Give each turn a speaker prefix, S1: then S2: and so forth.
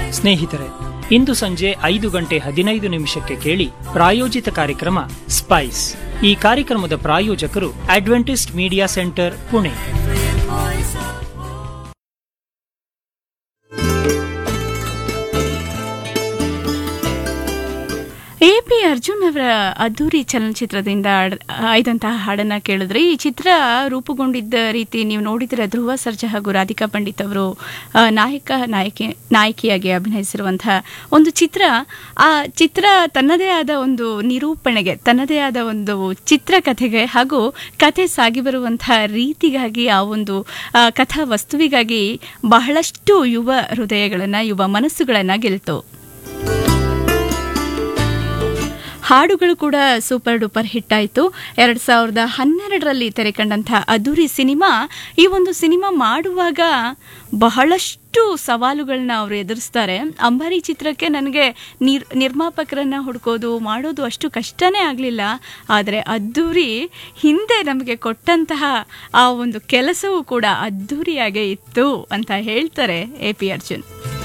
S1: ಸ್ನೇಹಿತರೆ ಇಂದು ಸಂಜೆ ಐದು ಗಂಟೆ ಹದಿನೈದು ನಿಮಿಷಕ್ಕೆ ಕೇಳಿ ಪ್ರಾಯೋಜಿತ ಕಾರ್ಯಕ್ರಮ ಸ್ಪೈಸ್ ಈ ಕಾರ್ಯಕ್ರಮದ ಪ್ರಾಯೋಜಕರು Adventist media centre Pune
S2: A P Arjun ಅವರ ಅದ್ದೂರಿ ಚಲನಚಿತ್ರದಿಂದ ಆಡ್- ಆಯ್ದಂತಹ ಹಾಡನ್ನ ಕೇಳಿದ್ರೆ ಈ ಚಿತ್ರ ರೂಪುಗೊಂಡಿದ್ದ ರೀತಿ ನೀವು ನೋಡಿದ್ರೆ ಧ್ರುವ ಸರ್ಜಾ ಹಾಗೂ ರಾಧಿಕಾ ಪಂಡಿತ್ ಅವರು ಆ, ನಾಯಕ ನಾಯಕಿ ನಾಯಕಿಯಾಗಿ ಅಭಿನಯಿಸಿರುವಂತಹ ಒಂದು ಚಿತ್ರ ಆ ಚಿತ್ರ ತನ್ನದೇ ಆದ ಒಂದು ನಿರೂಪಣೆಗೆ ತನ್ನದೇ ಆದ ಒಂದು ಚಿತ್ರಕಥೆಗೆ ಹಾಗೂ ಕಥೆ ಸಾಗಿ ಬರುವಂತಹ ರೀತಿಗಾಗಿ ಆ ಒಂದು ಆ, ಕಥಾ ವಸ್ತುವಿಗಾಗಿ ಬಹಳಷ್ಟು ಯುವ ಹೃದಯಗಳನ್ನ ಯುವ ಮನಸ್ಸುಗಳನ್ನ ಗೆಲ್ತು ಹಾಡುಗಳು ಕೂಡ ಸೂಪರ್ ಡೂಪರ್ ಹಿಟ್ ಆಯಿತು ಎರಡ್ ಸಾವಿರದ ಹನ್ನೆರಡರಲ್ಲಿ ತೆರೆ ಕಂಡಂತಹ ಅದ್ದೂರಿ ಸಿನಿಮಾ ಈ ಒಂದು ಸಿನಿಮಾ ಮಾಡುವಾಗ ಬಹಳಷ್ಟು ಸವಾಲುಗಳನ್ನ ಅವರು ಎದುರಿಸ್ತಾರೆ ಅಂಬಾರಿ ಚಿತ್ರಕ್ಕೆ ನನಗೆ ನಿರ್ ನಿರ್ಮಾಪಕರನ್ನ ಹುಡ್ಕೋದು ಮಾಡೋದು ಅಷ್ಟು ಕಷ್ಟನೇ ಆಗಲಿಲ್ಲ ಆದರೆ ಅದ್ದೂರಿ ಹಿಂದೆ ನಮಗೆ ಕೊಟ್ಟಂತಹ ಆ ಒಂದು ಕೆಲಸವೂ ಕೂಡ ಅದ್ದೂರಿಯಾಗೇ ಇತ್ತು ಅಂತ ಹೇಳ್ತಾರೆ ಎ ಪಿ ಅರ್ಜುನ್